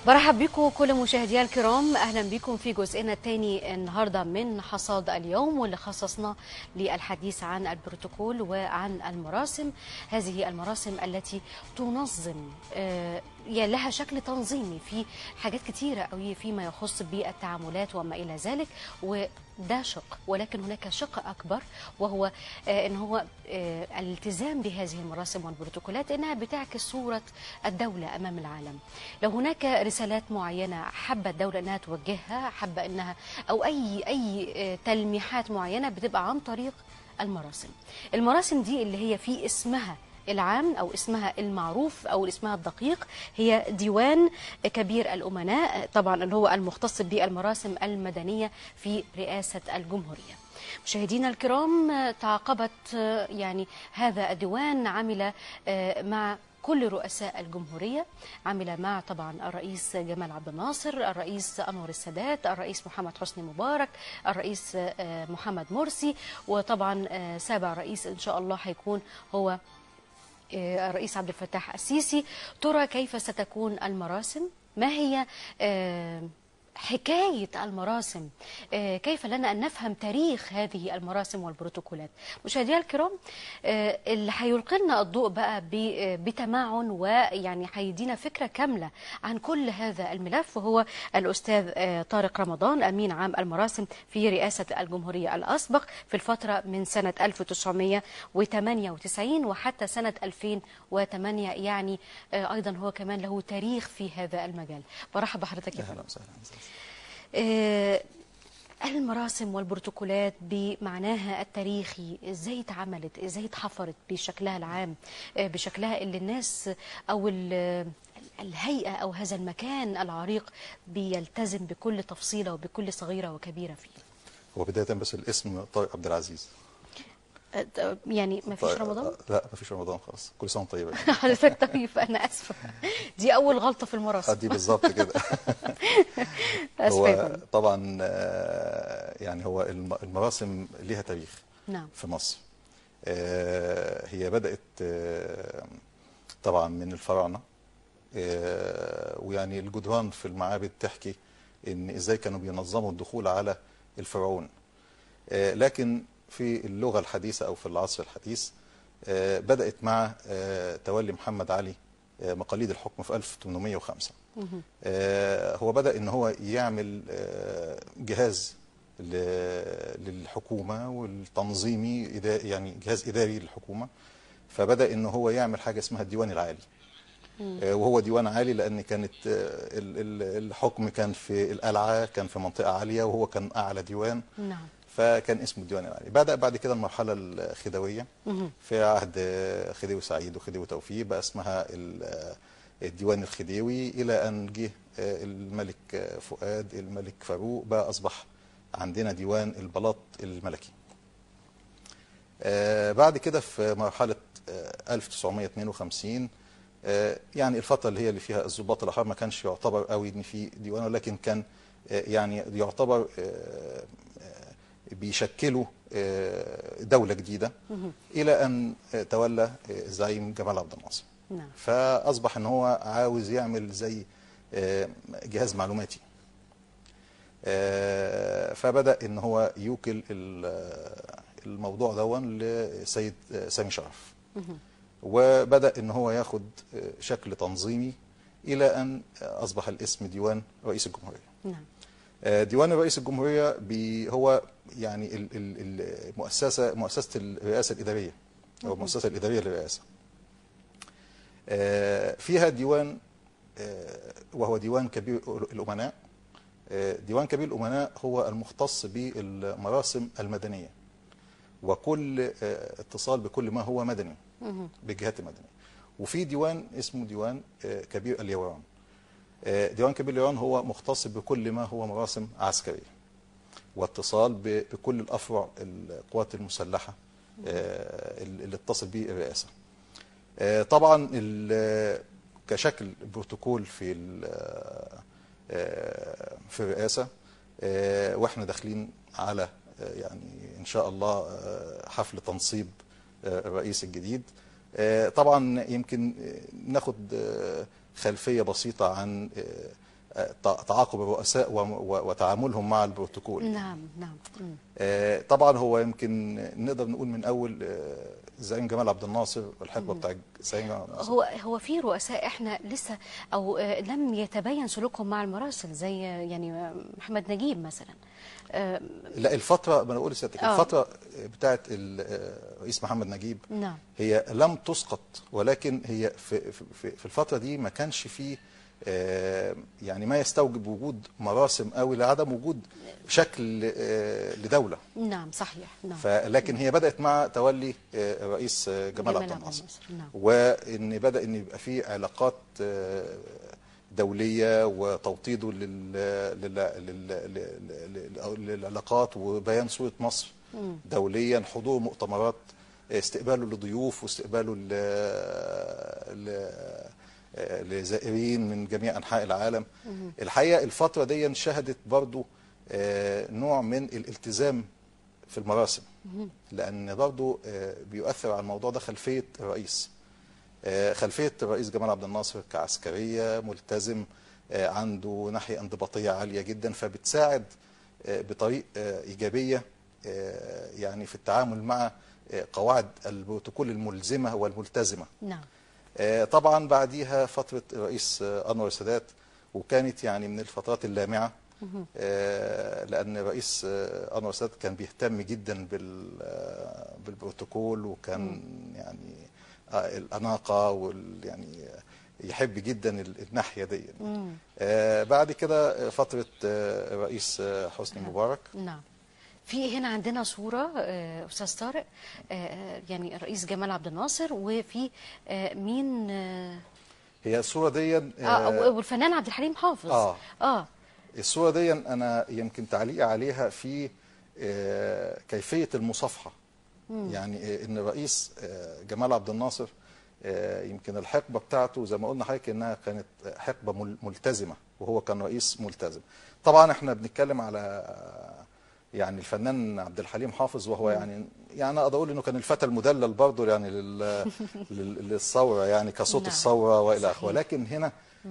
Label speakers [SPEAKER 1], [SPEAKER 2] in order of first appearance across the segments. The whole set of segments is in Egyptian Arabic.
[SPEAKER 1] برحب بكم كل مشاهدينا الكرام اهلا بكم في جزئنا الثاني النهارده من حصاد اليوم واللي خصصنا للحديث عن البروتوكول وعن المراسم هذه المراسم التي تنظم آه، يا لها شكل تنظيمي في حاجات كتيرة قوي فيما يخص بالتعاملات وما إلى ذلك وده شق ولكن هناك شق أكبر وهو آه، إن هو آه، الالتزام بهذه المراسم والبروتوكولات إنها بتعكس صورة الدولة أمام العالم لو هناك رسالات معينة حابة الدولة إنها توجهها حابة إنها أو أي أي آه، تلميحات معينة بتبقى عن طريق المراسم المراسم دي اللي هي في اسمها العام او اسمها المعروف او اسمها الدقيق هي ديوان كبير الامناء طبعا اللي هو المختص بالمراسم المدنيه في رئاسه الجمهوريه. مشاهدينا الكرام تعاقبت يعني هذا الديوان عمل مع كل رؤساء الجمهورية عمل مع طبعا الرئيس جمال عبد الناصر الرئيس أنور السادات الرئيس محمد حسني مبارك الرئيس محمد مرسي وطبعا سابع رئيس إن شاء الله هيكون هو الرئيس عبد الفتاح السيسي ترى كيف ستكون المراسم ما هي آه، حكاية المراسم آه، كيف لنا أن نفهم تاريخ هذه المراسم والبروتوكولات مشاهدينا الكرام آه، اللي هيلقي لنا الضوء بقى ب- آه، بتمعن ويعني هيدينا فكرة كاملة عن كل هذا الملف وهو الأستاذ آه، طارق رمضان أمين عام المراسم في رئاسة الجمهورية الأسبق في الفترة من سنة 1998 وحتى سنة 2008 يعني آه، أيضا هو كمان له تاريخ في هذا المجال برحب بحضرتك يا فندم
[SPEAKER 2] اهلا وسهلا
[SPEAKER 1] آه، المراسم والبروتوكولات بمعناها التاريخي ازاي اتعملت ازاي اتحفرت بشكلها العام آه، بشكلها اللي الناس او ال- الهيئة او هذا المكان العريق بيلتزم بكل تفصيلة وبكل صغيرة وكبيرة فيه
[SPEAKER 2] هو بدايه بس الاسم طارق عبد العزيز
[SPEAKER 1] آه، يعني ما فيش
[SPEAKER 2] طارق-
[SPEAKER 1] رمضان
[SPEAKER 2] لا ما فيش رمضان خلاص كل سنه وانت طيب
[SPEAKER 1] حضرتك طيب انا اسفة دي اول غلطة في المراسم
[SPEAKER 2] دي بالظبط كده
[SPEAKER 1] اسفة يا
[SPEAKER 2] هو
[SPEAKER 1] فندم.
[SPEAKER 2] طبعا آه، يعني هو الم- المراسم ليها تاريخ
[SPEAKER 1] نعم
[SPEAKER 2] في مصر آه، هي بدات آه، طبعا من الفراعنه آه، ويعني الجدران في المعابد تحكي ان ازاي كانوا بينظموا الدخول على الفرعون آه، لكن في اللغه الحديثه او في العصر الحديث آه، بدات مع آه، تولي محمد علي آه، مقاليد الحكم في 1805
[SPEAKER 1] مهم.
[SPEAKER 2] آه، هو بدأ ان هو يعمل آه، جهاز ل- للحكومة والتنظيمي إدا- يعني جهاز إداري للحكومة فبدأ ان هو يعمل حاجة اسمها الديوان العالي آه، وهو ديوان عالي لان كانت آه، ال- ال- الحكم كان في القلعة كان في منطقة عالية وهو كان أعلى ديوان
[SPEAKER 1] نعم
[SPEAKER 2] فكان اسمه الديوان العالي بدأ بعد كده المرحلة الخديوية
[SPEAKER 1] مهم.
[SPEAKER 2] في عهد خديوي سعيد وخديوي توفيق بقى اسمها ال- الديوان الخديوي إلى أن جه الملك فؤاد الملك فاروق بقى أصبح عندنا ديوان البلاط الملكي آه، بعد كده في مرحلة آه، 1952 آه، يعني الفترة اللي هي اللي فيها الضباط الأحرار ما كانش يعتبر قوي إن في ديوان ولكن كان آه، يعني يعتبر آه، آه، بيشكلوا آه، دولة جديدة
[SPEAKER 1] مهم.
[SPEAKER 2] إلى أن آه، تولى آه، الزعيم جمال عبد الناصر
[SPEAKER 1] نعم
[SPEAKER 2] فأصبح إن هو عاوز يعمل زي آه، جهاز معلوماتي آه، فبدأ إن هو يوكل ال- الموضوع دون لسيد آه، سامي شرف
[SPEAKER 1] مهم.
[SPEAKER 2] وبدأ إن هو ياخد آه، شكل تنظيمي إلى أن آه، أصبح الاسم ديوان رئيس الجمهورية
[SPEAKER 1] نعم
[SPEAKER 2] آه، ديوان رئيس الجمهورية بي هو يعني ال- ال- المؤسسة مؤسسة الرئاسة الإدارية أو المؤسسة الإدارية للرئاسة آه، فيها ديوان آه، وهو ديوان كبير الأمناء آه، ديوان كبير الأمناء هو المختص بالمراسم المدنية وكل آه، اتصال بكل ما هو مدني
[SPEAKER 1] مهم.
[SPEAKER 2] بالجهات المدنية وفي ديوان اسمه ديوان آه، كبير اليوران آه، ديوان كبير اليوران هو مختص بكل ما هو مراسم عسكرية واتصال ب- بكل الأفرع القوات المسلحة آه، اللي اتصل به الرئاسة آه، طبعا ال- كشكل بروتوكول في ال- آه، في الرئاسة آه، واحنا داخلين على آه، يعني ان شاء الله آه، حفل تنصيب آه، الرئيس الجديد آه، طبعا يمكن آه، ناخد آه، خلفية بسيطة عن آه، آه، تع- تعاقب الرؤساء و- و- وتعاملهم مع البروتوكول
[SPEAKER 1] نعم نعم مم.
[SPEAKER 2] آه، طبعا هو يمكن نقدر نقول من اول آه، الزعيم جمال عبد الناصر والحقبه بتاع الزعيم جمال عبد الناصر
[SPEAKER 1] هو هو في رؤساء احنا لسه او آه، لم يتبين سلوكهم مع المراسل زي آه، يعني آه، محمد نجيب مثلا آه،
[SPEAKER 2] لا الفتره ما انا اقول لسيادتك
[SPEAKER 1] آه.
[SPEAKER 2] الفتره بتاعت الرئيس محمد نجيب
[SPEAKER 1] نعم
[SPEAKER 2] هي لم تسقط ولكن هي في في في- في الفتره دي ما كانش فيه آه، يعني ما يستوجب وجود مراسم قوي لعدم وجود شكل آه، لدوله
[SPEAKER 1] نعم صحيح نعم
[SPEAKER 2] فلكن هي بدات مع تولي آه، الرئيس آه، جمال عبد الناصر
[SPEAKER 1] نعم
[SPEAKER 2] وان بدا ان يبقى في علاقات آه، دوليه وتوطيده لل... لل... لل... لل... لل... للعلاقات وبيان صوره مصر دوليا حضور مؤتمرات استقباله لضيوف واستقباله ل... ل... لزائرين من جميع انحاء العالم الحقيقه الفتره دي شهدت برضو آه، نوع من الالتزام في المراسم لان برضو آه، بيؤثر على الموضوع ده خلفيه الرئيس آه، خلفيه الرئيس جمال عبد الناصر كعسكريه ملتزم آه، عنده ناحيه انضباطيه عاليه جدا فبتساعد آه، بطريق آه، ايجابيه آه، يعني في التعامل مع آه، قواعد البروتوكول الملزمه والملتزمه
[SPEAKER 1] نعم
[SPEAKER 2] آه، طبعا بعديها فترة الرئيس آه، أنور السادات وكانت يعني من الفترات اللامعة آه، لأن الرئيس آه، أنور السادات كان بيهتم جدا بال- آه، بالبروتوكول وكان يعني آه، الأناقة وال يعني يحب جدا ال- الناحية دي آه، بعد كده فترة آه، الرئيس آه، حسني مبارك
[SPEAKER 1] نعم في هنا عندنا صورة آه، أستاذ طارق آه، آه، يعني الرئيس جمال عبد الناصر وفي آه، مين آه،
[SPEAKER 2] هي الصورة دي
[SPEAKER 1] آه والفنان عبد الحليم حافظ
[SPEAKER 2] آه.
[SPEAKER 1] اه
[SPEAKER 2] الصورة دي أنا يمكن تعليقي عليها في آه، كيفية المصافحة يعني آه، إن الرئيس آه، جمال عبد الناصر آه، يمكن الحقبة بتاعته زي ما قلنا حضرتك إنها كانت حقبة مل- ملتزمة وهو كان رئيس ملتزم طبعا إحنا بنتكلم على آه، يعني الفنان عبد الحليم حافظ وهو يعني يعني اقدر اقول انه كان الفتى المدلل برضه يعني لل لل- للثوره يعني كصوت
[SPEAKER 1] نعم.
[SPEAKER 2] الثوره والى
[SPEAKER 1] صحيح.
[SPEAKER 2] اخره ولكن هنا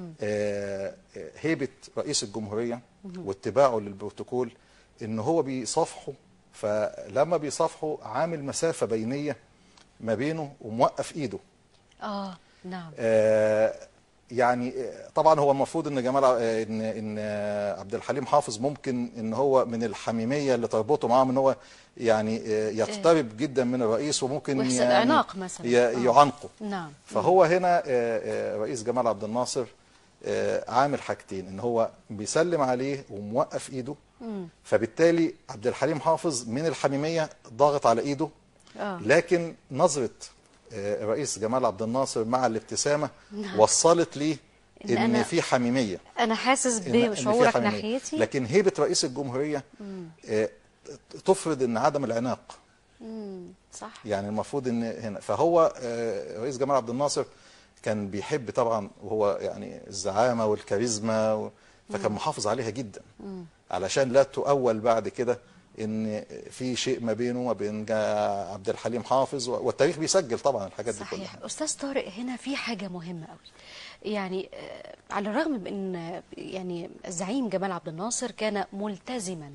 [SPEAKER 2] آه، آه، هيبه رئيس الجمهوريه واتباعه للبروتوكول ان هو بيصافحه فلما بيصافحه عامل مسافه بينيه ما بينه وموقف ايده
[SPEAKER 1] اه نعم
[SPEAKER 2] آه، يعني آه، طبعا هو المفروض ان جمال ع- آه، ان ان آه، عبد الحليم حافظ ممكن ان هو من الحميميه اللي تربطه معاه ان هو يعني آه، يقترب جدا من الرئيس وممكن
[SPEAKER 1] ويحصل
[SPEAKER 2] يعني
[SPEAKER 1] عناق مثلا.
[SPEAKER 2] ي-
[SPEAKER 1] آه.
[SPEAKER 2] يعنقه
[SPEAKER 1] نعم
[SPEAKER 2] فهو هنا آه، آه، رئيس جمال عبد الناصر آه، عامل حاجتين ان هو بيسلم عليه وموقف ايده فبالتالي عبد الحليم حافظ من الحميميه ضاغط على ايده
[SPEAKER 1] آه.
[SPEAKER 2] لكن نظره آه، الرئيس جمال عبد الناصر مع الابتسامه وصلت ليه
[SPEAKER 1] إن
[SPEAKER 2] ان
[SPEAKER 1] أنا-
[SPEAKER 2] في حميميه
[SPEAKER 1] انا حاسس
[SPEAKER 2] إن- إن في
[SPEAKER 1] بشعورك
[SPEAKER 2] حميمية.
[SPEAKER 1] ناحيتي
[SPEAKER 2] لكن هيبه رئيس الجمهوريه آه، تفرض ان عدم العناق
[SPEAKER 1] مم، صح
[SPEAKER 2] يعني المفروض ان هنا فهو آه، رئيس جمال عبد الناصر كان بيحب طبعا وهو يعني الزعامه والكاريزما و- فكان محافظ عليها جدا علشان لا تؤول بعد كده ان في شيء ما بينه وما بين جا- عبد الحليم حافظ و- والتاريخ بيسجل طبعا الحاجات دي كلها
[SPEAKER 1] صحيح استاذ طارق هنا في حاجه مهمه قوي يعني آه، على الرغم من ان آه، يعني الزعيم جمال عبد الناصر كان ملتزما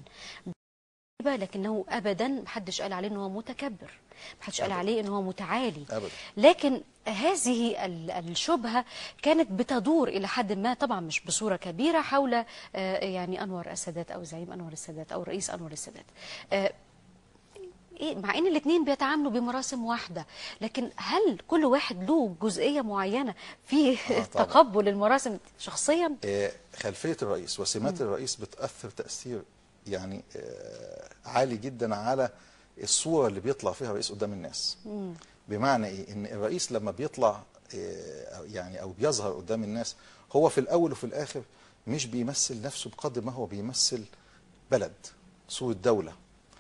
[SPEAKER 1] لكنه ابدا محدش قال عليه انه هو متكبر محدش قال
[SPEAKER 2] أبداً.
[SPEAKER 1] عليه انه هو متعالي
[SPEAKER 2] أبداً.
[SPEAKER 1] لكن هذه ال- الشبهه كانت بتدور الى حد ما طبعا مش بصوره كبيره حول آه، يعني انور السادات او زعيم انور السادات او رئيس انور السادات آه، ايه مع ان الاثنين بيتعاملوا بمراسم واحده لكن هل كل واحد له جزئيه معينه في
[SPEAKER 2] آه، طبعاً.
[SPEAKER 1] تقبل المراسم شخصيا
[SPEAKER 2] آه، خلفيه الرئيس وسمات الرئيس بتاثر تاثير يعني آه، عالي جدا على الصوره اللي بيطلع فيها الرئيس قدام الناس بمعنى ايه ان الرئيس لما بيطلع آه، أو يعني او بيظهر قدام الناس هو في الاول وفي الاخر مش بيمثل نفسه بقدر ما هو بيمثل بلد صوره دوله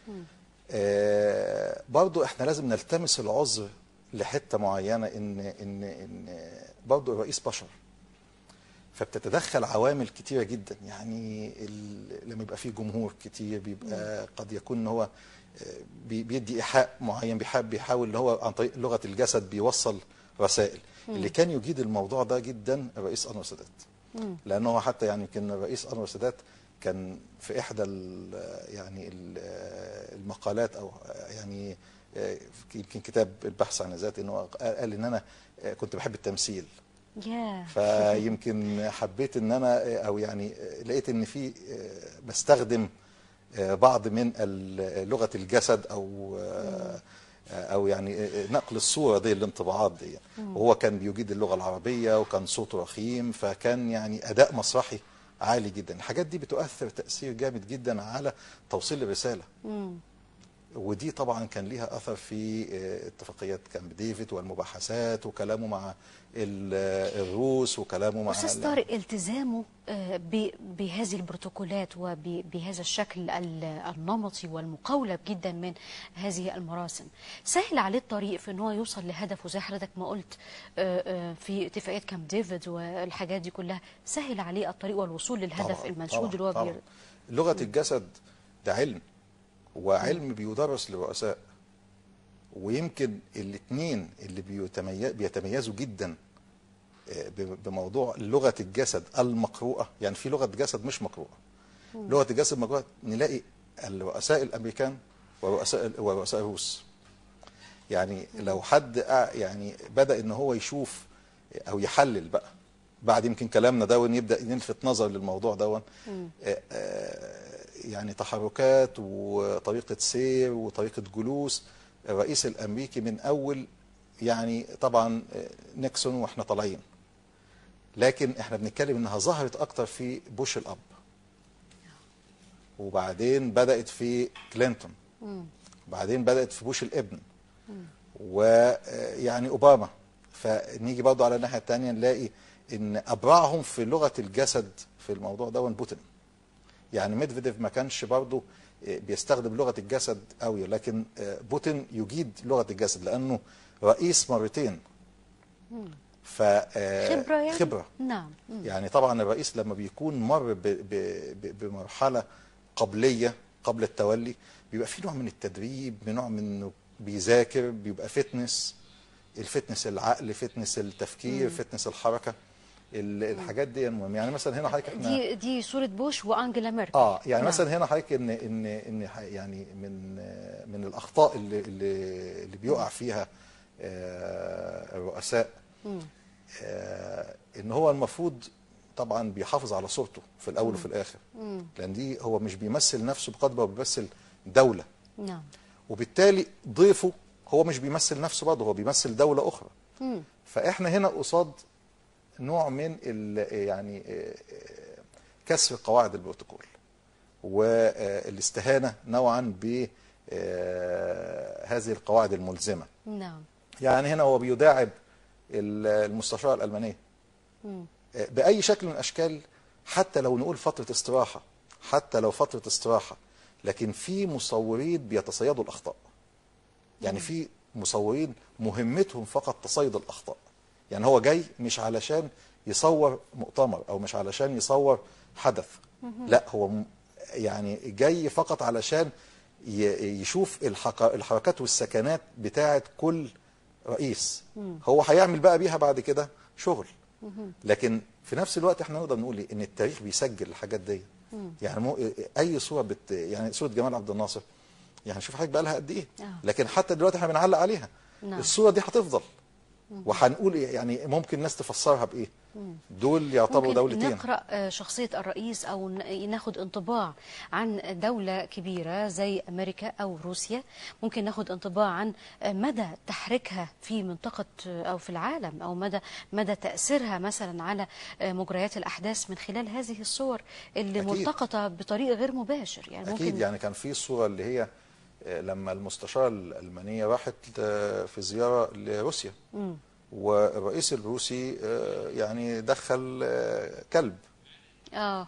[SPEAKER 2] آه، برضو احنا لازم نلتمس العذر لحته معينه ان ان ان برضو الرئيس بشر فبتتدخل عوامل كتيره جدا يعني ال- لما يبقى فيه جمهور كتير بيبقى قد يكون ان هو آه، بي- بيدي ايحاء معين بيحاول بيحاول ان هو عن طريق لغه الجسد بيوصل رسائل اللي كان يجيد الموضوع ده جدا الرئيس انور السادات لانه حتى يعني يمكن الرئيس انور السادات كان في احدى ال يعني ال المقالات او يعني يمكن كتاب البحث عن الذات انه قال ان انا كنت بحب التمثيل
[SPEAKER 1] يا
[SPEAKER 2] فيمكن حبيت ان انا او يعني لقيت ان في بستخدم بعض من ال- لغه الجسد او او يعني نقل الصوره دي الانطباعات دي وهو كان بيجيد اللغه العربيه وكان صوته رخيم فكان يعني اداء مسرحي عالي جدا الحاجات دي بتؤثر تاثير جامد جدا على توصيل الرساله ودي طبعا كان ليها اثر في آه، اتفاقيات كامب ديفيد والمباحثات وكلامه مع ال- آه، الروس وكلامه مع
[SPEAKER 1] أستاذ
[SPEAKER 2] ال-
[SPEAKER 1] طارق التزامه آه، ب- بهذه البروتوكولات وبهذا الشكل ال- النمطي والمقولب جدا من هذه المراسم سهل عليه الطريق في ان هو يوصل لهدفه زي حضرتك ما قلت آه، آه، في اتفاقية كامب ديفيد والحاجات دي كلها سهل عليه الطريق والوصول للهدف
[SPEAKER 2] طبعاً،
[SPEAKER 1] المنشود
[SPEAKER 2] طبعاً،
[SPEAKER 1] اللي هو
[SPEAKER 2] طبعاً.
[SPEAKER 1] بير...
[SPEAKER 2] لغه الجسد ده علم وعلم بيدرس للرؤساء ويمكن الاثنين اللي بيتميز بيتميزوا جدا آه، ب- بموضوع لغه الجسد المقروءه يعني في لغه جسد مش مقروءه لغه الجسد المقروءه نلاقي الرؤساء الامريكان ورؤساء ورؤساء الروس يعني لو حد قع- يعني بدا ان هو يشوف او يحلل بقى بعد يمكن كلامنا ده يبدا نلفت نظر للموضوع ده يعني تحركات وطريقه سير وطريقه جلوس الرئيس الامريكي من اول يعني طبعا آه، نيكسون واحنا طالعين لكن احنا بنتكلم انها ظهرت اكتر في بوش الاب وبعدين بدات في كلينتون وبعدين بدات في بوش الابن ويعني اوباما فنيجي برضه على الناحيه الثانيه نلاقي ان ابرعهم في لغه الجسد في الموضوع ده بوتين يعني ميدفيديف ما كانش برضه بيستخدم لغه الجسد قوي لكن بوتين يجيد لغه الجسد لانه رئيس مرتين ف
[SPEAKER 1] خبرة يعني
[SPEAKER 2] خبره
[SPEAKER 1] نعم مم.
[SPEAKER 2] يعني طبعا الرئيس لما بيكون مر ب- ب- ب- بمرحله قبليه قبل التولي بيبقى في نوع من التدريب نوع من انه بيذاكر بيبقى فتنس الفتنس العقل فتنس التفكير فتنس الحركه ال- الحاجات دي المهم يعني مثلا هنا حضرتك احنا
[SPEAKER 1] دي دي صورة بوش وأنجلا ميركل
[SPEAKER 2] اه يعني
[SPEAKER 1] نعم.
[SPEAKER 2] مثلا هنا حضرتك ان ان ان ح- يعني من آه، من الاخطاء اللي اللي, اللي بيقع فيها آه، الرؤساء آه، ان هو المفروض طبعا بيحافظ على صورته في الاول وفي الاخر لان دي هو مش بيمثل نفسه بقدر ما بيمثل دوله
[SPEAKER 1] نعم
[SPEAKER 2] وبالتالي ضيفه هو مش بيمثل نفسه برضه هو بيمثل دوله اخرى
[SPEAKER 1] مم.
[SPEAKER 2] فاحنا هنا قصاد نوع من ال- يعني آه، آه، كسر قواعد البروتوكول والاستهانه نوعا ب آه، هذه القواعد الملزمه
[SPEAKER 1] نعم
[SPEAKER 2] يعني هنا هو بيداعب ال- المستشاره الالمانيه
[SPEAKER 1] مم.
[SPEAKER 2] آه، باي شكل من الاشكال حتى لو نقول فتره استراحه حتى لو فتره استراحه لكن في مصورين بيتصيدوا الاخطاء يعني في مصورين مهمتهم فقط تصيد الاخطاء يعني هو جاي مش علشان يصور مؤتمر او مش علشان يصور حدث لا هو م- يعني جاي فقط علشان ي- يشوف الحق- الحركات والسكنات بتاعه كل رئيس هو هيعمل بقى بيها بعد كده شغل لكن في نفس الوقت احنا نقدر نقول إيه؟ ان التاريخ بيسجل الحاجات دي يعني مو اي صوره بت يعني صوره جمال عبد الناصر يعني شوف حضرتك بقى لها قد ايه
[SPEAKER 1] آه.
[SPEAKER 2] لكن حتى دلوقتي احنا بنعلق عليها
[SPEAKER 1] نعم.
[SPEAKER 2] الصوره دي هتفضل وهنقول إيه؟ يعني ممكن الناس تفسرها بايه دول يعتبروا
[SPEAKER 1] ممكن
[SPEAKER 2] دولتين
[SPEAKER 1] نقرأ آه، شخصية الرئيس أو ن- ناخد انطباع عن دولة كبيرة زي أمريكا أو روسيا ممكن ناخد انطباع عن آه، مدى تحريكها في منطقة آه، أو في العالم أو مدى مدى تأثيرها مثلا على آه، مجريات الأحداث من خلال هذه الصور اللي
[SPEAKER 2] أكيد.
[SPEAKER 1] ملتقطة بطريق غير مباشر يعني
[SPEAKER 2] اكيد
[SPEAKER 1] ممكن
[SPEAKER 2] يعني كان في صوره اللي هي آه، لما المستشاره الالمانيه راحت آه، في زياره لروسيا
[SPEAKER 1] مم.
[SPEAKER 2] والرئيس الروسي آه، يعني دخل آه، كلب
[SPEAKER 1] آه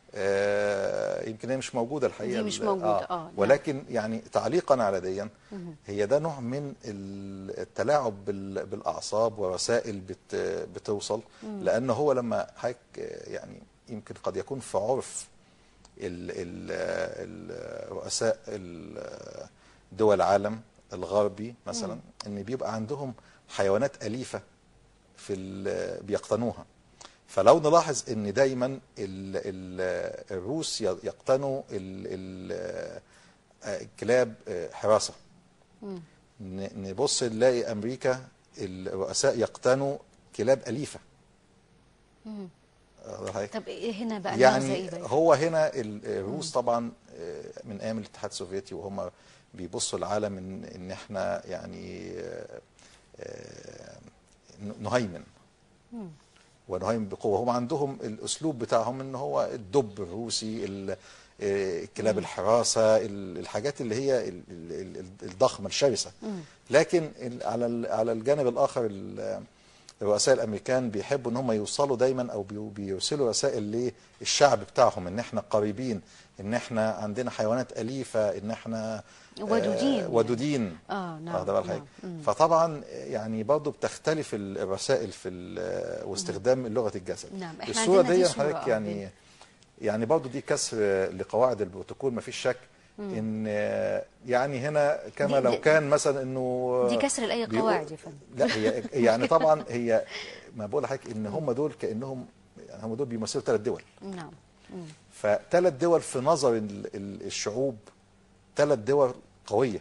[SPEAKER 2] آه، يمكن هي مش موجوده الحقيقه
[SPEAKER 1] دي مش
[SPEAKER 2] ال-
[SPEAKER 1] موجودة، آه، نعم.
[SPEAKER 2] ولكن يعني تعليقا على دي هي ده نوع من ال- التلاعب بال- بالاعصاب ورسائل بت بتوصل لان هو لما حضرتك آه، يعني يمكن قد يكون في عرف ال- ال- ال- رؤساء ال- دول العالم الغربي مثلا ان بيبقى عندهم حيوانات اليفه في ال- بيقتنوها فلو نلاحظ ان دايما ال ال الروس يقتنوا ال ال الكلاب حراسه
[SPEAKER 1] مم.
[SPEAKER 2] ن- نبص نلاقي امريكا الرؤساء يقتنوا كلاب اليفه
[SPEAKER 1] مم.
[SPEAKER 2] واخد بالك؟
[SPEAKER 1] طب إيه هنا بقى المغزى
[SPEAKER 2] يعني
[SPEAKER 1] ايه بقى؟
[SPEAKER 2] هو هنا ال- الروس طبعا آه، من ايام الاتحاد السوفيتي وهم بيبصوا العالم ان ان احنا يعني آه، آه، نهيمن
[SPEAKER 1] مم.
[SPEAKER 2] ونهيمن بقوه هم عندهم الاسلوب بتاعهم ان هو الدب الروسي ال- آه، الكلاب الحراسه ال- الحاجات اللي هي ال- ال- ال- الضخمه الشرسه
[SPEAKER 1] مم.
[SPEAKER 2] لكن ال- على ال- على الجانب الاخر ال- الرؤساء الامريكان بيحبوا ان هم يوصلوا دايما او بي- بيرسلوا رسائل للشعب بتاعهم ان احنا قريبين ان احنا عندنا حيوانات اليفه ان احنا آه،
[SPEAKER 1] ودودين.
[SPEAKER 2] ودودين
[SPEAKER 1] اه نعم
[SPEAKER 2] واخد بالك
[SPEAKER 1] نعم. مم.
[SPEAKER 2] فطبعا يعني برضه بتختلف ال- الرسائل في ال- واستخدام لغه الجسد
[SPEAKER 1] نعم، إحنا
[SPEAKER 2] الصوره
[SPEAKER 1] عندنا دي
[SPEAKER 2] دي
[SPEAKER 1] صورة،
[SPEAKER 2] حضرتك
[SPEAKER 1] آه،
[SPEAKER 2] يعني يعني برضه دي كسر لقواعد البروتوكول ما فيش شك ان يعني هنا كما
[SPEAKER 1] دي-
[SPEAKER 2] لو
[SPEAKER 1] دي-
[SPEAKER 2] كان مثلا انه
[SPEAKER 1] دي كسر لاي
[SPEAKER 2] بيقول-
[SPEAKER 1] قواعد يا فندم
[SPEAKER 2] لا هي يعني طبعا هي ما بقول لحضرتك ان هم دول كانهم يعني هم دول بيمثلوا ثلاث دول
[SPEAKER 1] نعم مم.
[SPEAKER 2] فثلاث دول في نظر ال- ال- الشعوب ثلاث دول قويه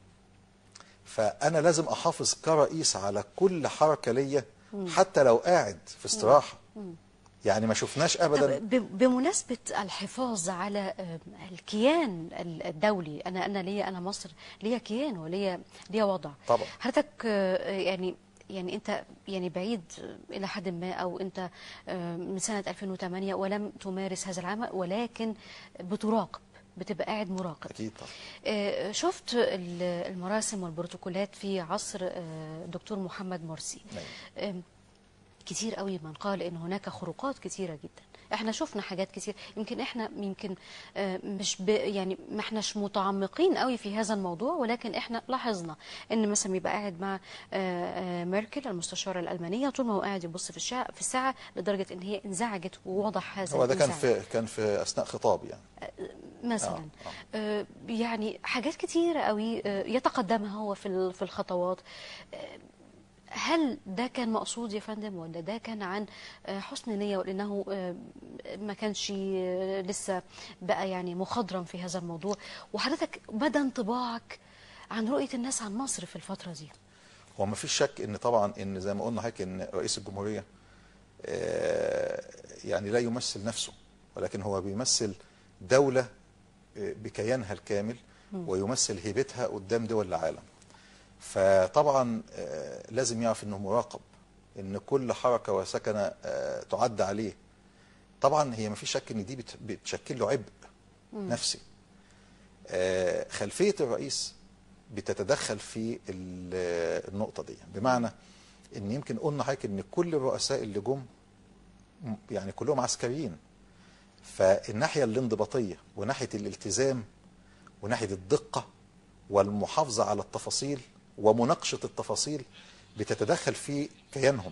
[SPEAKER 2] فانا لازم احافظ كرئيس على كل حركه ليا حتى لو قاعد في استراحه يعني ما شفناش ابدا
[SPEAKER 1] طب ب- بمناسبة الحفاظ على آه، الكيان ال- الدولي أنا أنا ليا أنا مصر ليا كيان وليا ليا وضع
[SPEAKER 2] طبعا.
[SPEAKER 1] حضرتك آه، يعني يعني أنت يعني بعيد إلى حد ما أو أنت آه، من سنة 2008 ولم تمارس هذا العمل ولكن بتراقب بتبقى قاعد مراقب
[SPEAKER 2] اكيد طبعا
[SPEAKER 1] آه، شفت ال- المراسم والبروتوكولات في عصر آه، دكتور محمد مرسي
[SPEAKER 2] نعم.
[SPEAKER 1] آم، كتير قوي من قال ان هناك خروقات كتيره جدا احنا شفنا حاجات كتير يمكن احنا يمكن آه، مش ب يعني ما احناش متعمقين قوي في هذا الموضوع ولكن احنا لاحظنا ان مثلا يبقى قاعد مع آه، آه، ميركل المستشاره الالمانيه طول ما هو قاعد يبص في الشا- في الساعه لدرجه ان هي انزعجت ووضح هذا
[SPEAKER 2] هو ده كان
[SPEAKER 1] الانزعاج.
[SPEAKER 2] في كان في اثناء خطاب يعني
[SPEAKER 1] مثلا
[SPEAKER 2] آه،
[SPEAKER 1] آه يعني حاجات كتيرة قوي آه يتقدمها هو في ال- في الخطوات آه هل ده كان مقصود يا فندم ولا ده كان عن آه حسن نية ولأنه آه ما كانش آه لسه بقى يعني مخضرم في هذا الموضوع وحضرتك مدى انطباعك عن رؤية الناس عن مصر في الفترة دي
[SPEAKER 2] هو ما فيش شك ان طبعا ان زي ما قلنا حضرتك ان رئيس الجمهوريه آه، يعني لا يمثل نفسه ولكن هو بيمثل دوله آه، بكيانها الكامل ويمثل هيبتها قدام دول العالم فطبعا آه، لازم يعرف انه مراقب ان كل حركه وسكنه آه، تعد عليه طبعا هي ما فيش شك ان دي بت- بتشكل له عبء نفسي آه، خلفيه الرئيس بتتدخل في ال- النقطه دي بمعنى ان يمكن قلنا حضرتك ان كل الرؤساء اللي جم م- يعني كلهم عسكريين فالناحيه الانضباطيه وناحيه الالتزام وناحيه الدقه والمحافظه على التفاصيل ومناقشه التفاصيل بتتدخل في كيانهم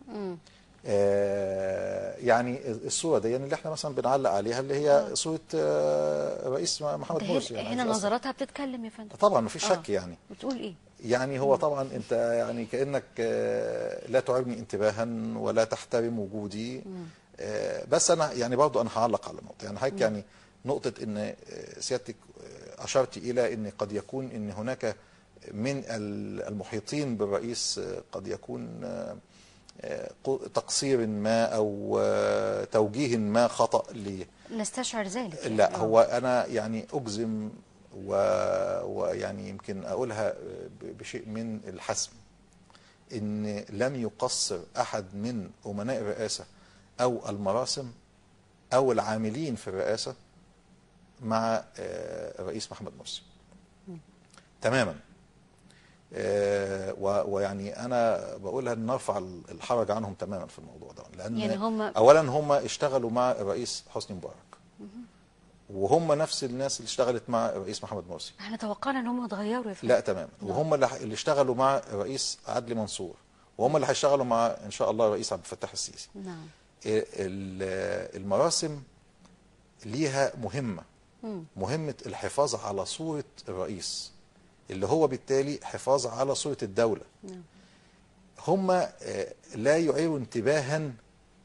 [SPEAKER 2] آه، يعني الصوره دي اللي احنا مثلا بنعلق عليها اللي هي صوره آه، الرئيس محمد
[SPEAKER 1] ده
[SPEAKER 2] مرسي
[SPEAKER 1] هنا,
[SPEAKER 2] يعني
[SPEAKER 1] هنا
[SPEAKER 2] في أصل-
[SPEAKER 1] نظراتها بتتكلم يا فندم
[SPEAKER 2] طبعا ما فيش
[SPEAKER 1] آه.
[SPEAKER 2] شك يعني
[SPEAKER 1] بتقول ايه
[SPEAKER 2] يعني هو طبعا انت يعني كانك آه، لا تعيرني انتباها ولا تحترم وجودي آه، بس انا يعني برضو انا هعلق على نقطه يعني حضرتك يعني نقطه ان آه، سيادتك آه، اشرت الى ان قد يكون ان هناك من ال- المحيطين بالرئيس آه، قد يكون آه، آه، قو- تقصير ما او آه، توجيه ما خطا ليه
[SPEAKER 1] نستشعر ذلك يعني.
[SPEAKER 2] لا
[SPEAKER 1] آه.
[SPEAKER 2] هو انا يعني اجزم و... ويعني يمكن اقولها ب- بشيء من الحسم ان لم يقصر احد من امناء الرئاسه او المراسم او العاملين في الرئاسه مع آه، الرئيس محمد مرسي تماما آه، و- ويعني انا بقولها ان نرفع الحرج عنهم تماما في الموضوع ده لان
[SPEAKER 1] يعني هم-
[SPEAKER 2] اولا هم اشتغلوا مع الرئيس حسني مبارك وهم نفس الناس اللي اشتغلت مع الرئيس محمد مرسي
[SPEAKER 1] احنا توقعنا ان هم اتغيروا يا فندم
[SPEAKER 2] لا تماما وهم اللي اللي اشتغلوا مع الرئيس عدلي منصور وهم اللي هيشتغلوا مع ان شاء الله الرئيس عبد الفتاح السيسي
[SPEAKER 1] نعم
[SPEAKER 2] ال- المراسم ليها مهمة مهمة الحفاظ على صورة الرئيس اللي هو بالتالي حفاظ على صورة الدولة
[SPEAKER 1] نعم.
[SPEAKER 2] هم آه، لا يعيروا انتباها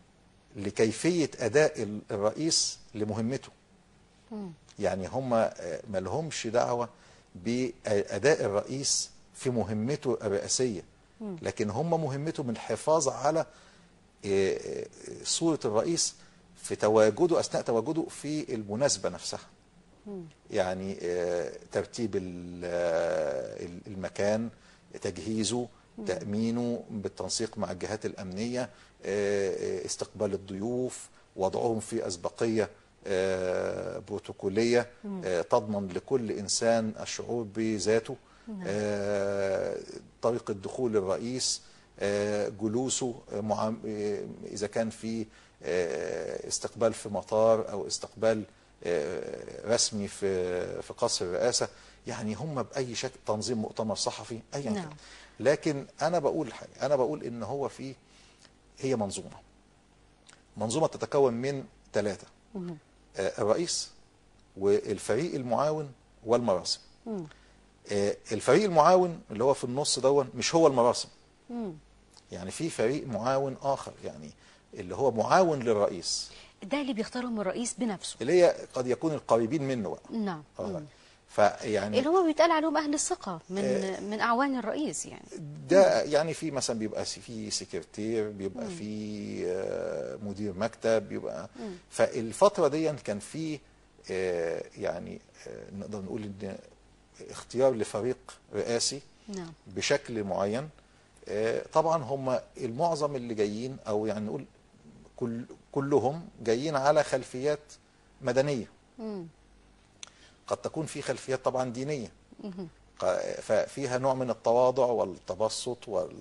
[SPEAKER 2] لكيفيه اداء ال- الرئيس لمهمته
[SPEAKER 1] مم.
[SPEAKER 2] يعني هم آه، ما لهمش دعوه باداء الرئيس في مهمته الرئاسيه لكن هم مهمته من الحفاظ على آه، آه، صوره الرئيس في تواجده اثناء تواجده في المناسبه نفسها يعني آه، ترتيب ال- آه، المكان تجهيزه تأمينه بالتنسيق مع الجهات الأمنية آه، آه، استقبال الضيوف وضعهم في أسبقية آه، بروتوكولية آه، تضمن لكل إنسان الشعور بذاته آه، طريقة دخول الرئيس آه، جلوسه آه، معام- آه، إذا كان في آه، استقبال في مطار أو استقبال آه، رسمي في في قصر الرئاسة يعني هم بأي شكل تنظيم مؤتمر صحفي أيا
[SPEAKER 1] نعم.
[SPEAKER 2] كان لكن أنا بقول حاجة أنا بقول إن هو في هي منظومة منظومة تتكون من ثلاثة
[SPEAKER 1] مم.
[SPEAKER 2] آه، الرئيس والفريق المعاون والمراسم
[SPEAKER 1] مم.
[SPEAKER 2] آه، الفريق المعاون اللي هو في النص دون مش هو المراسم
[SPEAKER 1] مم.
[SPEAKER 2] يعني في فريق معاون آخر يعني اللي هو معاون للرئيس
[SPEAKER 1] ده اللي بيختارهم الرئيس بنفسه
[SPEAKER 2] اللي هي قد يكون القريبين منه بقى
[SPEAKER 1] نعم
[SPEAKER 2] واخد
[SPEAKER 1] مم.
[SPEAKER 2] بالك؟ فيعني
[SPEAKER 1] اللي هو بيتقال عليهم اهل الثقه من من اعوان الرئيس يعني
[SPEAKER 2] ده يعني في مثلا بيبقى س- في سكرتير بيبقى في آه، مدير مكتب بيبقى فالفتره دي كان في آه، يعني آه، نقدر نقول ان اختيار لفريق رئاسي
[SPEAKER 1] نعم
[SPEAKER 2] بشكل معين آه، طبعا هم المعظم اللي جايين او يعني نقول كل كلهم جايين على خلفيات مدنيه
[SPEAKER 1] مم.
[SPEAKER 2] قد تكون في خلفيات طبعا دينيه
[SPEAKER 1] مهم.
[SPEAKER 2] ق- ففيها نوع من التواضع والتبسط وال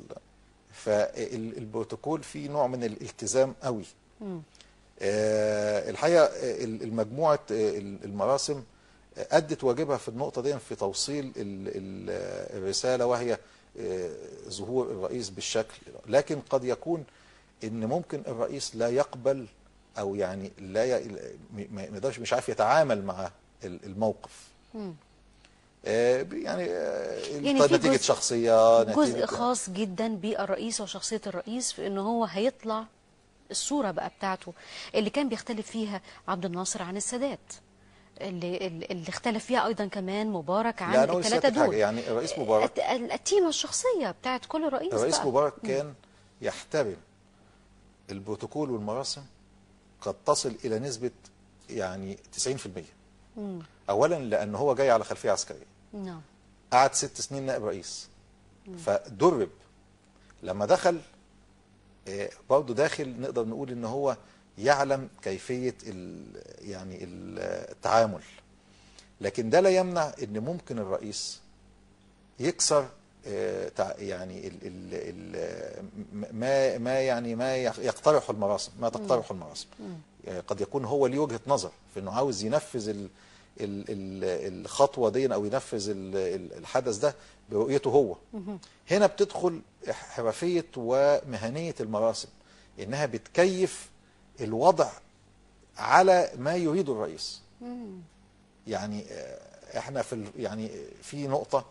[SPEAKER 2] فالبروتوكول فيه نوع من الالتزام قوي
[SPEAKER 1] مم.
[SPEAKER 2] آه، الحقيقه آه، المجموعه آه، المراسم آه، ادت واجبها في النقطه دي في توصيل ال- ال- آه، الرساله وهي آه، ظهور الرئيس بالشكل لكن قد يكون ان ممكن الرئيس لا يقبل او يعني لا ي... م- ما يقدرش مش عارف يتعامل مع ال- الموقف
[SPEAKER 1] مم.
[SPEAKER 2] آه، يعني آه،
[SPEAKER 1] يعني في
[SPEAKER 2] نتيجه
[SPEAKER 1] جزء-
[SPEAKER 2] شخصيه
[SPEAKER 1] جزء
[SPEAKER 2] نتيجه
[SPEAKER 1] خاص جدا بالرئيس وشخصيه الرئيس في ان هو هيطلع الصوره بقى بتاعته اللي كان بيختلف فيها عبد الناصر عن السادات اللي اللي اختلف فيها ايضا كمان مبارك عن
[SPEAKER 2] لا انا اقول
[SPEAKER 1] الثلاثه
[SPEAKER 2] لسيادتك حاجه
[SPEAKER 1] دول
[SPEAKER 2] يعني الرئيس مبارك
[SPEAKER 1] الت- التيمه الشخصيه بتاعت كل رئيس
[SPEAKER 2] الرئيس
[SPEAKER 1] بقى.
[SPEAKER 2] مبارك كان يحترم البروتوكول والمراسم قد تصل الى نسبه يعني 90%
[SPEAKER 1] مم.
[SPEAKER 2] اولا لان هو جاي على خلفيه عسكريه
[SPEAKER 1] نعم
[SPEAKER 2] قعد ست سنين نائب رئيس فدرب لما دخل آه، برضه داخل نقدر نقول ان هو يعلم كيفيه ال يعني ال- التعامل لكن ده لا يمنع ان ممكن الرئيس يكسر آه، تع- يعني ال ال ال ما ما يعني ما يق- يقترح المراسم ما تقترح المراسم يعني قد يكون هو ليه وجهه نظر في انه عاوز ينفذ ال ال ال الخطوه دي او ينفذ ال ال الحدث ده برؤيته هو هنا بتدخل حرفيه ومهنيه المراسم انها بتكيف الوضع على ما يريده الرئيس
[SPEAKER 1] مم.
[SPEAKER 2] يعني آه، احنا في ال- يعني في نقطة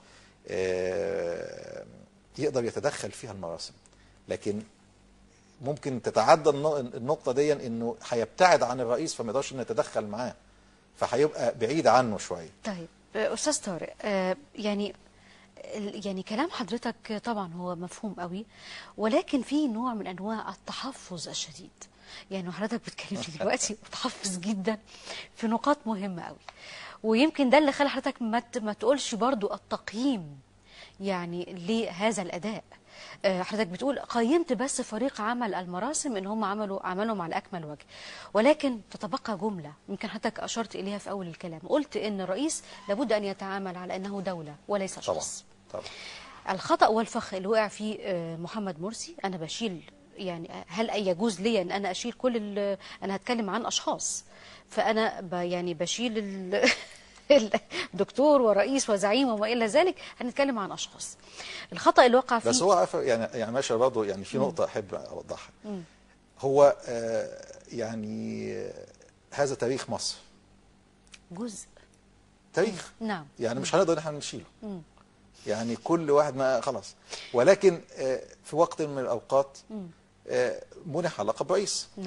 [SPEAKER 2] آه، يقدر يتدخل فيها المراسم لكن ممكن تتعدى الن- النقطة دي انه هيبتعد عن الرئيس فما يقدرش انه يتدخل معاه فهيبقى بعيد عنه شوية
[SPEAKER 1] طيب آه، استاذ طارق آه، يعني ال- يعني كلام حضرتك طبعا هو مفهوم قوي ولكن في نوع من انواع التحفظ الشديد يعني حضرتك بتكلمني دلوقتي متحفظ جدا في نقاط مهمه قوي ويمكن ده اللي خلى حضرتك ما ت- ما تقولش برضو التقييم يعني لهذا الاداء آه، حضرتك بتقول قيمت بس فريق عمل المراسم ان هم عملوا عملهم على اكمل وجه ولكن تتبقى جمله يمكن حضرتك اشرت اليها في اول الكلام قلت ان الرئيس لابد ان يتعامل على انه دوله وليس
[SPEAKER 2] طبعا
[SPEAKER 1] شخص
[SPEAKER 2] طبعا
[SPEAKER 1] الخطا والفخ اللي وقع فيه آه، محمد مرسي انا بشيل يعني هل يجوز لي ان انا اشيل كل ال- انا هتكلم عن اشخاص فانا ب يعني بشيل ال- الدكتور ورئيس وزعيم وما الى ذلك هنتكلم عن اشخاص الخطا اللي وقع فيه
[SPEAKER 2] بس هو عارف يعني يعني ماشي برضه يعني في نقطة أحب أوضحها هو آه، يعني آه، هذا تاريخ مصر
[SPEAKER 1] جزء
[SPEAKER 2] تاريخ
[SPEAKER 1] نعم
[SPEAKER 2] يعني مش هنقدر ان احنا نشيله
[SPEAKER 1] مم.
[SPEAKER 2] يعني كل واحد ما خلاص ولكن آه، في وقت من الاوقات آه، منح لقب رئيس
[SPEAKER 1] نعم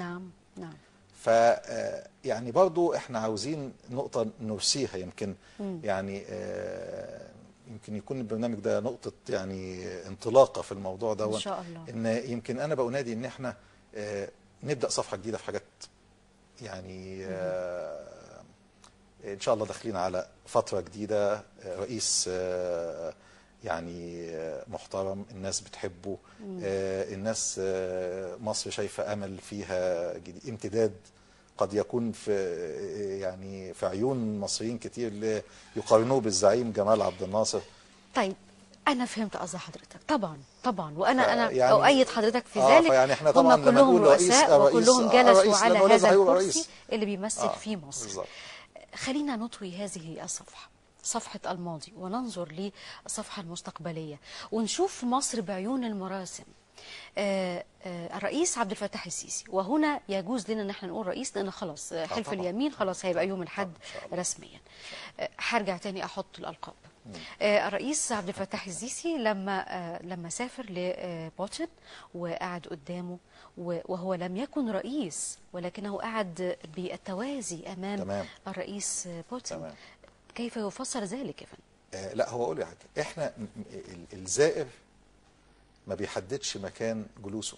[SPEAKER 1] نعم
[SPEAKER 2] ف آه، يعني برضو احنا عاوزين نقطة نرسيها يمكن يعني آه، يمكن يكون البرنامج ده نقطة يعني انطلاقة في الموضوع ده
[SPEAKER 1] إن شاء الله.
[SPEAKER 2] ان يمكن انا بنادي ان احنا آه، نبدأ صفحة جديدة في حاجات يعني آه، ان شاء الله داخلين على فترة جديدة آه، رئيس آه، يعني آه، محترم الناس بتحبه آه، الناس آه، مصر شايفة امل فيها جديد امتداد قد يكون في آه، يعني في عيون مصريين كتير اللي يقارنوه بالزعيم جمال عبد الناصر
[SPEAKER 1] طيب انا فهمت قصد حضرتك طبعا طبعا وانا انا
[SPEAKER 2] يعني-
[SPEAKER 1] اؤيد حضرتك في
[SPEAKER 2] آه،
[SPEAKER 1] ذلك
[SPEAKER 2] فيعني إحنا طبعاً
[SPEAKER 1] هم
[SPEAKER 2] لما
[SPEAKER 1] كلهم
[SPEAKER 2] نقول رئيس-
[SPEAKER 1] رؤساء
[SPEAKER 2] آه، رئيس-
[SPEAKER 1] وكلهم
[SPEAKER 2] آه،
[SPEAKER 1] جلسوا
[SPEAKER 2] رئيس،
[SPEAKER 1] على
[SPEAKER 2] لما لازم
[SPEAKER 1] هذا
[SPEAKER 2] هيبقى
[SPEAKER 1] الكرسي
[SPEAKER 2] رئيس.
[SPEAKER 1] اللي بيمثل
[SPEAKER 2] آه،
[SPEAKER 1] فيه مصر
[SPEAKER 2] بالظبط.
[SPEAKER 1] خلينا نطوي هذه الصفحة صفحة الماضي وننظر للصفحة المستقبلية ونشوف مصر بعيون المراسم آه، آه، الرئيس عبد الفتاح السيسي وهنا يجوز لنا ان احنا نقول رئيس لان خلاص آه، حلف
[SPEAKER 2] طبعاً.
[SPEAKER 1] اليمين خلاص هيبقى يوم الاحد
[SPEAKER 2] إن شاء الله.
[SPEAKER 1] رسميا آه، هرجع تاني احط الالقاب آه، الرئيس عبد الفتاح السيسي لما آه، لما سافر لبوتين وقعد قدامه و- وهو لم يكن رئيس ولكنه قعد بالتوازي امام
[SPEAKER 2] تمام.
[SPEAKER 1] الرئيس بوتين
[SPEAKER 2] تمام.
[SPEAKER 1] كيف يفسر ذلك يا فندم؟
[SPEAKER 2] آه، لا هو اقول لك حاجه احنا م- م- ال- الزائر ما بيحددش مكان جلوسه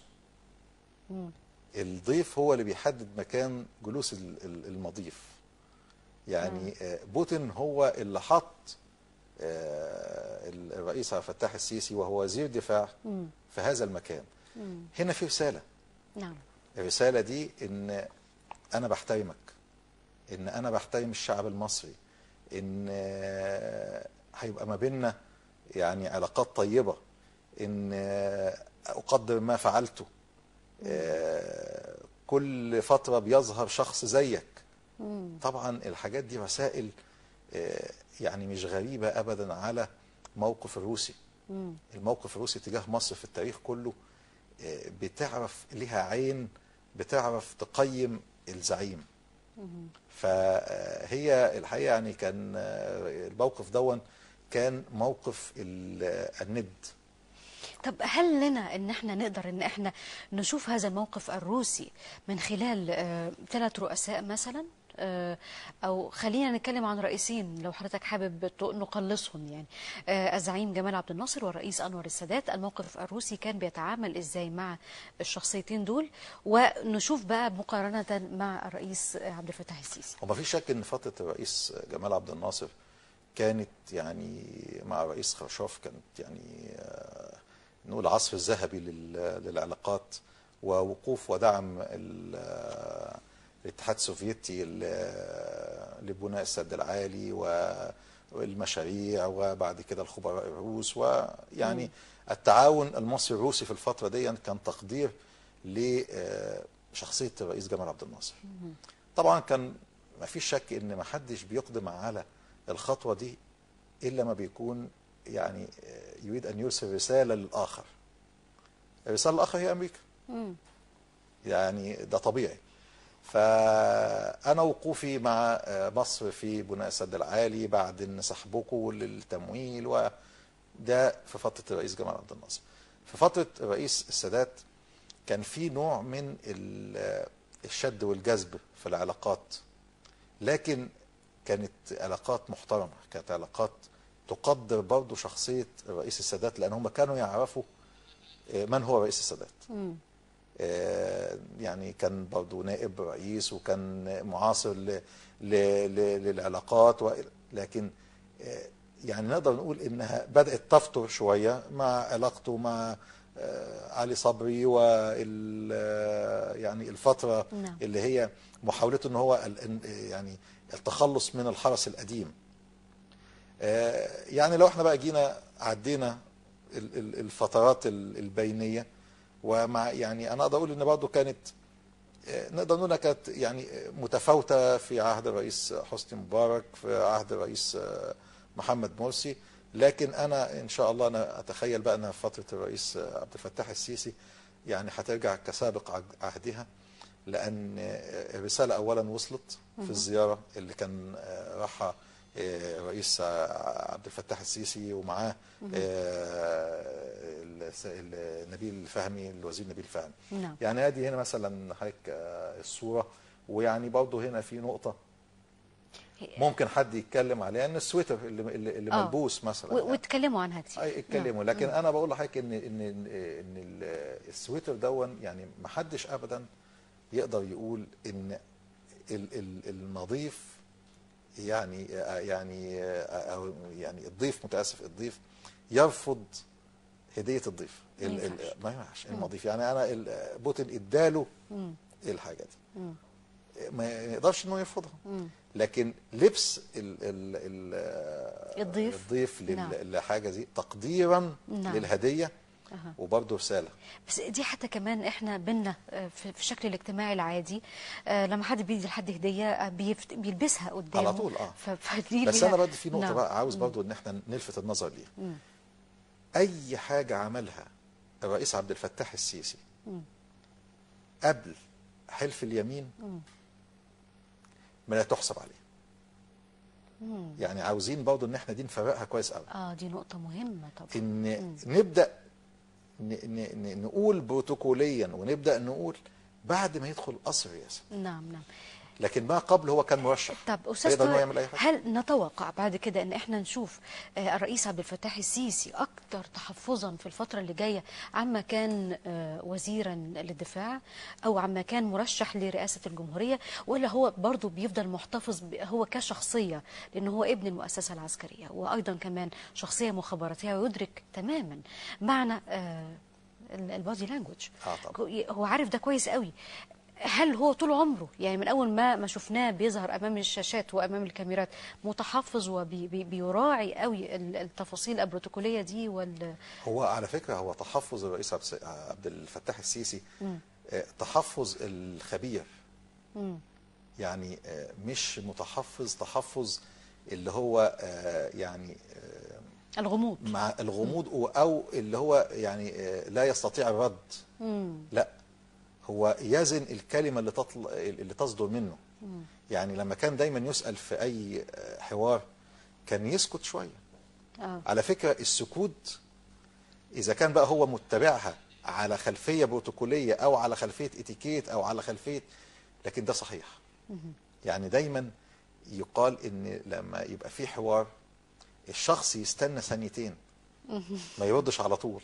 [SPEAKER 2] الضيف هو اللي بيحدد مكان جلوس ال- ال- المضيف يعني آه، بوتين هو اللي حط آه، ال- الرئيس عبد الفتاح السيسي وهو وزير دفاع في هذا المكان هنا في رساله
[SPEAKER 1] نعم
[SPEAKER 2] الرسالة دي ان انا بحترمك ان انا بحترم الشعب المصري ان آه، هيبقى ما بيننا يعني علاقات طيبة ان آه، اقدر ما فعلته آه، كل فترة بيظهر شخص زيك طبعا الحاجات دي رسائل آه، يعني مش غريبة ابدا على موقف الروسي الموقف الروسي تجاه مصر في التاريخ كله آه، بتعرف لها عين بتعرف تقيم الزعيم فهي الحقيقة يعني كان آه، الموقف دون كان موقف ال- الند
[SPEAKER 1] طب هل لنا ان احنا نقدر ان احنا نشوف هذا الموقف الروسي من خلال آه، ثلاث رؤساء مثلا آه، او خلينا نتكلم عن رئيسين لو حضرتك حابب ت- نقلصهم يعني آه، الزعيم جمال عبد الناصر والرئيس انور السادات الموقف الروسي كان بيتعامل ازاي مع الشخصيتين دول ونشوف بقى مقارنة مع الرئيس عبد الفتاح السيسي
[SPEAKER 2] وما في شك ان فترة الرئيس جمال عبد الناصر كانت يعني مع الرئيس خرشوف كانت يعني آه، نقول العصر الذهبي لل- للعلاقات ووقوف ودعم ال- آه، الاتحاد السوفيتي ل- لبناء السد العالي والمشاريع وبعد كده الخبراء الروس ويعني التعاون المصري الروسي في الفترة دي كان تقدير لشخصية الرئيس جمال عبد الناصر طبعا كان ما فيش شك ان ما حدش بيقدم على الخطوة دي الا ما بيكون يعني آه، يريد ان يرسل رسالة للاخر الرسالة الاخر هي امريكا يعني ده طبيعي فأنا وقوفي مع آه، مصر في بناء السد العالي بعد ان سحبكم للتمويل وده في فترة الرئيس جمال عبد الناصر في فترة الرئيس السادات كان في نوع من ال- آه، الشد والجذب في العلاقات لكن كانت علاقات محترمة كانت علاقات تقدر برضو شخصية الرئيس السادات لأن هم كانوا يعرفوا آه، من هو رئيس السادات آه، يعني كان برضو نائب رئيس وكان معاصر ل- ل- ل- للعلاقات و- لكن آه، يعني نقدر نقول انها بدأت تفتر شوية مع علاقته مع آه، علي صبري وال آه، يعني الفترة
[SPEAKER 1] نعم.
[SPEAKER 2] اللي هي محاولته ان هو ال- يعني التخلص من الحرس القديم آه، يعني لو احنا بقى جينا عدينا ال- ال- الفترات ال- البينيه ومع يعني انا اقدر اقول ان برضه كانت آه، نقدر نقول انها كانت يعني متفاوته في عهد الرئيس حسني مبارك في عهد الرئيس آه، محمد مرسي لكن انا ان شاء الله انا اتخيل بقى انها في فتره الرئيس آه، عبد الفتاح السيسي يعني هترجع كسابق عج- عهدها لان آه، الرساله اولا وصلت في الزياره اللي كان آه، راحها آه، الرئيس آه، عبد الفتاح السيسي ومعاه آه، الس- ال- نبيل فهمي الوزير نبيل فهمي
[SPEAKER 1] نعم.
[SPEAKER 2] يعني ادي هنا مثلا حضرتك آه، الصوره ويعني برضه هنا في نقطه ممكن حد يتكلم عليها ان السويتر اللي اللي, اللي
[SPEAKER 1] آه.
[SPEAKER 2] ملبوس مثلا
[SPEAKER 1] و-
[SPEAKER 2] يعني.
[SPEAKER 1] واتكلموا عنها كتير
[SPEAKER 2] اي اتكلموا لكن انا بقول لحضرتك ان ان ان ال- السويتر دون يعني ما حدش ابدا يقدر يقول ان ال- ال- النظيف يعني يعني أو يعني الضيف متاسف الضيف يرفض هديه الضيف
[SPEAKER 1] ما
[SPEAKER 2] ال- ال-
[SPEAKER 1] ينفعش.
[SPEAKER 2] ما ينفعش النظيف يعني انا ال- بوتين اداله الحاجه دي ما يقدرش انه يرفضها لكن لبس ال ال ال
[SPEAKER 1] الضيف.
[SPEAKER 2] الضيف لل-
[SPEAKER 1] نعم.
[SPEAKER 2] للحاجه دي تقديرا
[SPEAKER 1] نعم.
[SPEAKER 2] للهديه
[SPEAKER 1] أها.
[SPEAKER 2] وبرضه رساله
[SPEAKER 1] بس دي حتى كمان احنا بينا آه، في في الشكل الاجتماعي العادي آه، لما حد بيدي لحد هديه آه، بيفت- بيلبسها قدامه
[SPEAKER 2] على طول، آه.
[SPEAKER 1] ف- فدي
[SPEAKER 2] بس
[SPEAKER 1] ليها-
[SPEAKER 2] انا برضه في نقطه
[SPEAKER 1] نعم.
[SPEAKER 2] بقى عاوز برضه ان احنا نلفت النظر ليها اي حاجه عملها الرئيس عبد الفتاح السيسي قبل حلف اليمين ما لا تحسب عليه يعني عاوزين برضه ان احنا دي نفرقها كويس قوي
[SPEAKER 1] اه دي نقطه مهمه طبعا
[SPEAKER 2] ان نبدا ن ن ن نقول بروتوكوليا ونبدا نقول بعد ما يدخل قصر الرئاسه
[SPEAKER 1] نعم نعم
[SPEAKER 2] لكن ما قبل هو كان مرشح
[SPEAKER 1] طب استاذ
[SPEAKER 2] يقدر إن هو
[SPEAKER 1] طارق،
[SPEAKER 2] يعمل اي حاجه
[SPEAKER 1] هل نتوقع بعد كده ان احنا نشوف آه، الرئيس عبد الفتاح السيسي اكثر تحفظا في الفتره اللي جايه عما كان آه، وزيرا للدفاع او عما كان مرشح لرئاسه الجمهوريه ولا هو برضه بيفضل محتفظ ب- هو كشخصيه لان هو ابن المؤسسه العسكريه وايضا كمان شخصيه مخابراتيه ويدرك تماما معنى آه، ال- البادي لانجوج
[SPEAKER 2] آه طبعا.
[SPEAKER 1] هو عارف ده كويس قوي هل هو طول عمره يعني من اول ما ما شفناه بيظهر امام الشاشات وامام الكاميرات متحفظ وبيراعي قوي ال- التفاصيل البروتوكوليه دي وال
[SPEAKER 2] هو على فكره هو تحفظ الرئيس عبد الس- عبد الفتاح السيسي آه، تحفظ الخبير يعني آه، مش متحفظ تحفظ اللي هو آه، يعني آه،
[SPEAKER 1] الغموض
[SPEAKER 2] مع الغموض و- او اللي هو يعني آه، لا يستطيع الرد لا هو يزن الكلمه اللي تطل... اللي تصدر منه يعني لما كان دايما يسال في اي آه، حوار كان يسكت شويه
[SPEAKER 1] اه
[SPEAKER 2] على فكره السكوت اذا كان بقى هو متبعها على خلفيه بروتوكوليه او على خلفيه اتيكيت او على خلفيه لكن ده صحيح يعني دايما يقال ان لما يبقى في حوار الشخص يستنى ثانيتين ما يردش على طول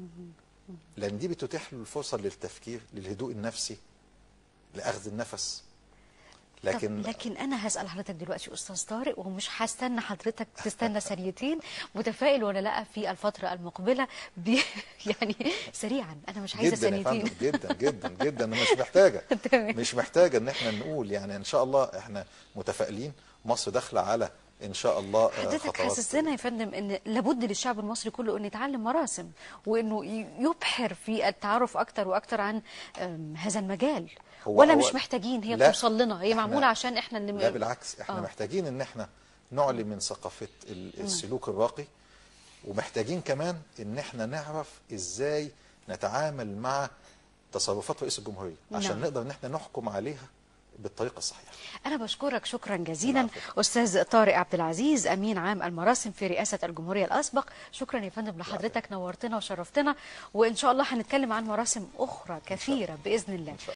[SPEAKER 2] لان دي بتتيح له الفرصه للتفكير للهدوء النفسي لاخذ النفس
[SPEAKER 1] لكن
[SPEAKER 2] لكن
[SPEAKER 1] لكن انا هسال حضرتك دلوقتي استاذ طارق ومش هستنى حضرتك تستنى ثانيتين متفائل ولا لا في الفتره المقبله ب... يعني سريعا انا مش عايزه
[SPEAKER 2] جدا يا
[SPEAKER 1] ثانيتين
[SPEAKER 2] فندم جدا جدا جدا مش محتاجه
[SPEAKER 1] تمام.
[SPEAKER 2] مش محتاجه ان احنا نقول يعني ان شاء الله احنا متفائلين مصر داخله على ان شاء الله آه،
[SPEAKER 1] حضرتك
[SPEAKER 2] خطوات
[SPEAKER 1] حاسس لنا يا فندم ان لابد للشعب المصري كله انه يتعلم مراسم وانه ي- يبحر في التعرف اكتر واكتر عن أم، هذا المجال
[SPEAKER 2] هو-
[SPEAKER 1] ولا
[SPEAKER 2] هو-
[SPEAKER 1] مش محتاجين هي
[SPEAKER 2] لا،
[SPEAKER 1] توصل لنا هي
[SPEAKER 2] إحنا-
[SPEAKER 1] معموله عشان احنا اللي
[SPEAKER 2] لا بالعكس احنا
[SPEAKER 1] آه.
[SPEAKER 2] محتاجين ان احنا نعلي من ثقافه ال- السلوك الراقي ومحتاجين كمان ان احنا نعرف ازاي نتعامل مع تصرفات رئيس الجمهوريه عشان
[SPEAKER 1] نعم.
[SPEAKER 2] نقدر ان احنا نحكم عليها بالطريقه الصحيحه
[SPEAKER 1] أنا بشكرك شكرا جزيلا
[SPEAKER 2] العفو.
[SPEAKER 1] أستاذ طارق عبد العزيز أمين عام المراسم في رئاسة الجمهورية الأسبق شكرا يا فندم لحضرتك نورتنا وشرفتنا وإن شاء الله هنتكلم عن مراسم أخرى كثيرة بإذن الله